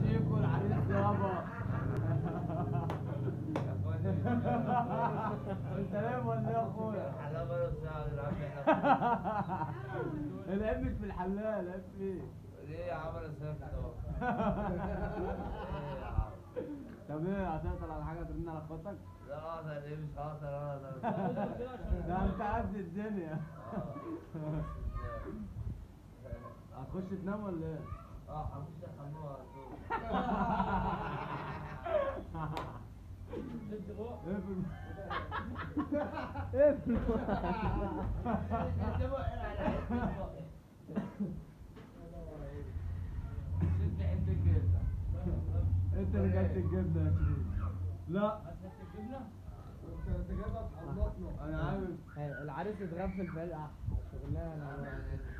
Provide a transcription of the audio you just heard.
شيكو العريس يابا انت نايم ولا ايه يا اخويا؟ حلاوة بقى ساعة نلعب العبك في الحلال عيب فيه ليه يا عم انا ساكت اهو طب ايه هتقدر على حاجه ترن على اخواتك؟ لا اقدر ايه مش هقدر انا ده انت قد الدنيا هتخش تنام ولا ايه؟ اه هخش الحمام على طول اقفل شد حته الجبنة انت اللي جبت الجبنه يا شريف لا انت جايبها تحلطنا انا عارف العريس اتغفل في القع شغلانه